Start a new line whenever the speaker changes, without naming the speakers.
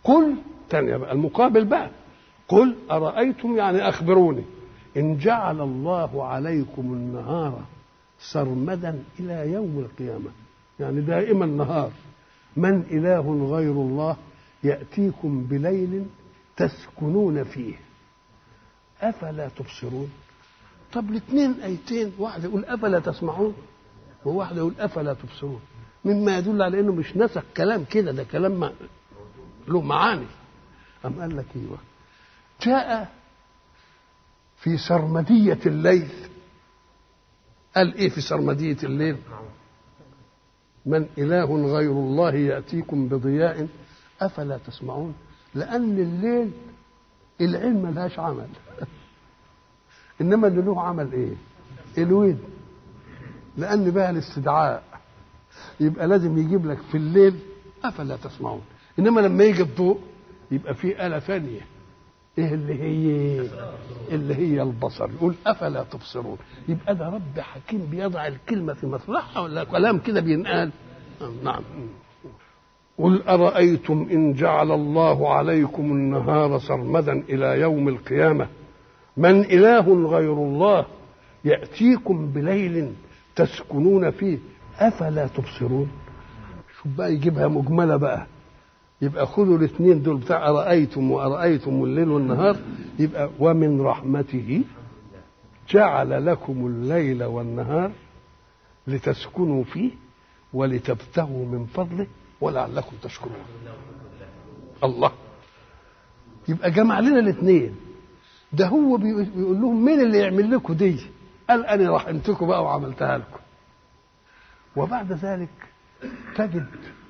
قل تانية بقى المقابل بقى قل أرأيتم يعني أخبروني إن جعل الله عليكم النهار سرمدا إلى يوم القيامة يعني دائما نهار من إله غير الله يأتيكم بليل تسكنون فيه أفلا تبصرون طب الاثنين ايتين واحد يقول افلا تسمعون وواحد يقول افلا تبصرون مما يدل على انه مش نسق كلام كده ده كلام ما له معاني أم قال لك ايوه جاء في سرمدية الليل قال ايه في سرمدية الليل من إله غير الله يأتيكم بضياء أفلا تسمعون لأن الليل العلم ملهاش عمل انما اللي له عمل ايه الود لان بقى الاستدعاء يبقى لازم يجيب لك في الليل افلا تسمعون انما لما يجي الضوء يبقى في آلة ثانية ايه اللي هي اللي هي البصر يقول افلا تبصرون يبقى ده رب حكيم بيضع الكلمة في مصلحها ولا كلام كده بينقال نعم قل أرأيتم إن جعل الله عليكم النهار سرمدا إلى يوم القيامة من إله غير الله يأتيكم بليل تسكنون فيه أفلا تبصرون شوف بقى يجيبها مجملة بقى يبقى خذوا الاثنين دول بتاع أرأيتم وأرأيتم الليل والنهار يبقى ومن رحمته جعل لكم الليل والنهار لتسكنوا فيه ولتبتغوا من فضله ولعلكم تشكرون الله يبقى جمع لنا الاثنين ده هو بيقول لهم مين اللي يعمل لكم دي قال انا رحمتكم بقى وعملتها لكم وبعد ذلك تجد